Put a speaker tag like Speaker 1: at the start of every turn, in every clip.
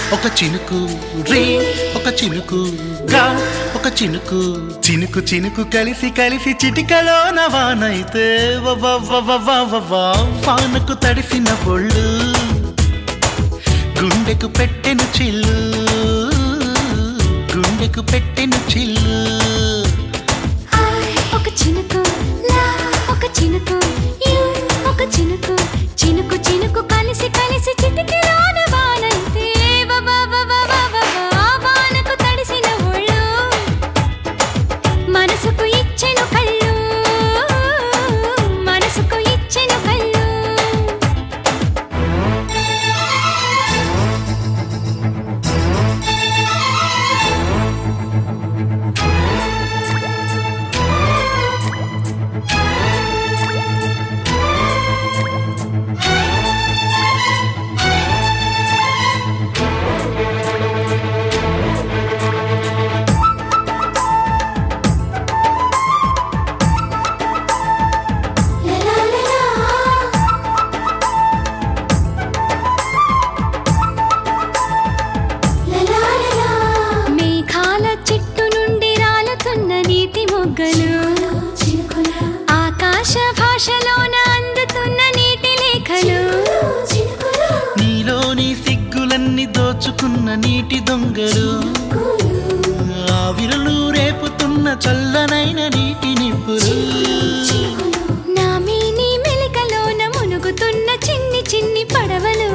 Speaker 1: ఒక చినుకు రే ఒక చినుకు గా ఒక చినుకు చినుకు చినుకు కలిసి కలిసి చిటికలోన వానైతే వ వ వ వ వ వ వ వానకు తడిసిన ఒళ్ళు గుండెకు పెట్టెను చిల్లు గుండెకు పెట్టెను చిల్లు
Speaker 2: ఒక చినుకు లా ఒక చినుకు యు ఒక చినుకు చినుకు చినుకు కలిసి కలిసి చిటికెలోన వానైతే వవ వవ వవ వవ వానకు తడిసిన ఒళ్ళు మనసుకు ఇచ్చెను కళ్ళు మనసుకు ఇచ్చెను కళ్ళు మేఘాల చెట్టు నుండి రాలుతున్న నీటి మొగ్గలు ఆకాశ భాషలోన అందుతున్న నీటి లేఖలు
Speaker 1: నీలోని సిగ్గులన్నీ దోచుకున్న నీటి దొంగలు ఆవిరులు రేపుతున్న చల్లనైన నీటి నిప్పులు
Speaker 2: నా మీని మెలికలోన మునుగుతున్న చిన్ని చిన్ని పడవలు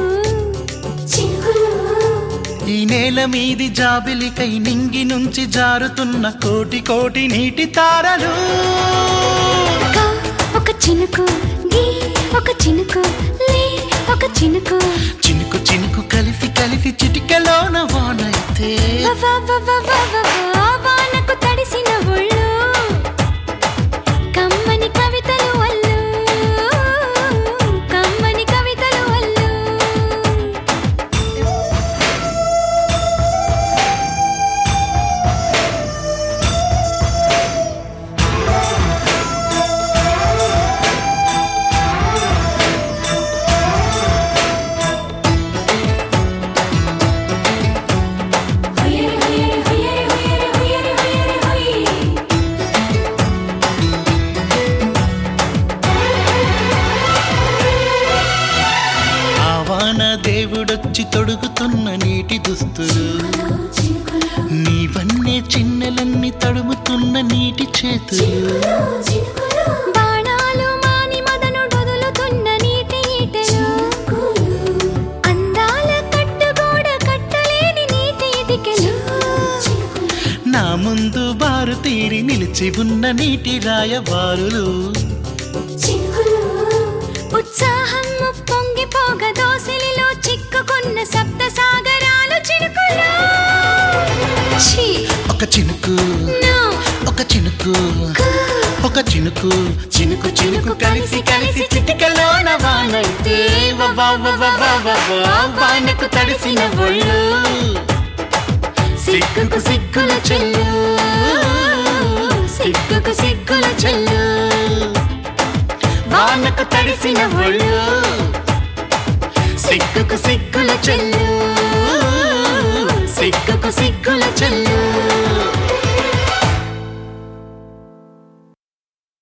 Speaker 1: ఈ నేల మీది జాబిలికై నింగి నుంచి జారుతున్న కోటి కోటి నీటి తారలు
Speaker 2: కా ఒక చినుకు గీ ఒక చినుకు లే ఒక చినుకు
Speaker 1: చినుకు చినుకు కలిసి కలిసి చిటికెలోన వానైతే
Speaker 2: వవ వవ వవ వవ వానకు తడిసిన ఒళ్ళు కమ్మని కవితలు అల్లు కమ్మని కవితలు అల్లు
Speaker 1: ఆ వాన దేవుడొచ్చి తొడుగుతున్న నీటి దుస్తులు నీవన్నే చిన్నెలన్నీ తడుముతున్న నీటి చేతులు
Speaker 2: బాణాలు మాని మదను వదులుతున్న నీటి ఈటెలు అందాల కట్టుగోడ కట్టలేని నీటి ఇటికెలు
Speaker 1: నా ముందు బారు తీరి నిలిచి ఉన్న నీటి రాయబారులు
Speaker 2: ఉత్సాహం పొంగిపోగ దోసిలిలో చిక్కుకున్న సప్త సాగరాలు చినుకులు ఛీ,
Speaker 1: ఒక చినుకు
Speaker 2: no,
Speaker 1: ఒక చినుకు ఒక చినుకు చినుకు చినుకు కలిసి కలిసి చిటికలోన వానైతే వ వ వ వ వ వ వ వానకు తడిసిన ఒళ్ళు సిగ్గుకు సిగ్గుల చెల్లు సిగ్గుకు సిగ్గుల చెల్లు వానకు తడిసిన ఒళ్ళు సిగ్గుకు సిగ్గుల చెల్లు సిగ్గుకు సిగ్గుల చెల్లు